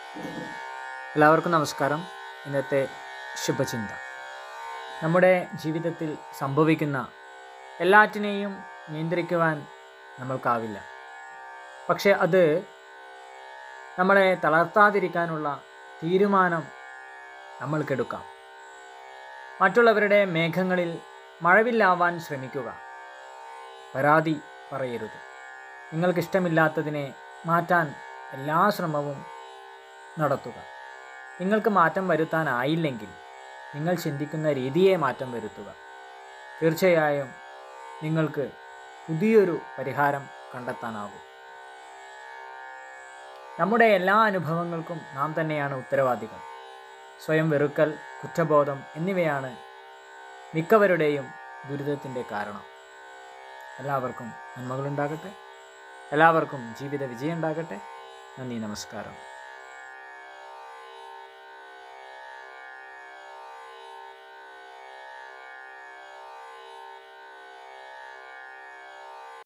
എല്ലാവർക്കും നമസ്കാരം ഇന്നത്തെ ശുഭചിന്ത നമ്മുടെ ജീവിതത്തിൽ സംഭവിക്കുന്ന എല്ലാറ്റിനെയും നിയന്ത്രിക്കുവാൻ നമ്മൾക്കാവില്ല പക്ഷെ അത് നമ്മളെ തളർത്താതിരിക്കാനുള്ള തീരുമാനം നമ്മൾക്കെടുക്കാം മറ്റുള്ളവരുടെ മേഘങ്ങളിൽ മഴവില്ലാവാൻ ശ്രമിക്കുക പരാതി പറയരുത് നിങ്ങൾക്കിഷ്ടമില്ലാത്തതിനെ മാറ്റാൻ എല്ലാ ശ്രമവും നടത്തുക നിങ്ങൾക്ക് മാറ്റം വരുത്താനായില്ലെങ്കിൽ നിങ്ങൾ ചിന്തിക്കുന്ന രീതിയെ മാറ്റം വരുത്തുക തീർച്ചയായും നിങ്ങൾക്ക് പുതിയൊരു പരിഹാരം കണ്ടെത്താനാകും നമ്മുടെ എല്ലാ അനുഭവങ്ങൾക്കും നാം തന്നെയാണ് ഉത്തരവാദികൾ സ്വയം വെറുക്കൽ കുറ്റബോധം എന്നിവയാണ് മിക്കവരുടെയും ദുരിതത്തിൻ്റെ കാരണം എല്ലാവർക്കും നന്മകളുണ്ടാകട്ടെ എല്ലാവർക്കും ജീവിത വിജയം ഉണ്ടാകട്ടെ നന്ദി നമസ്കാരം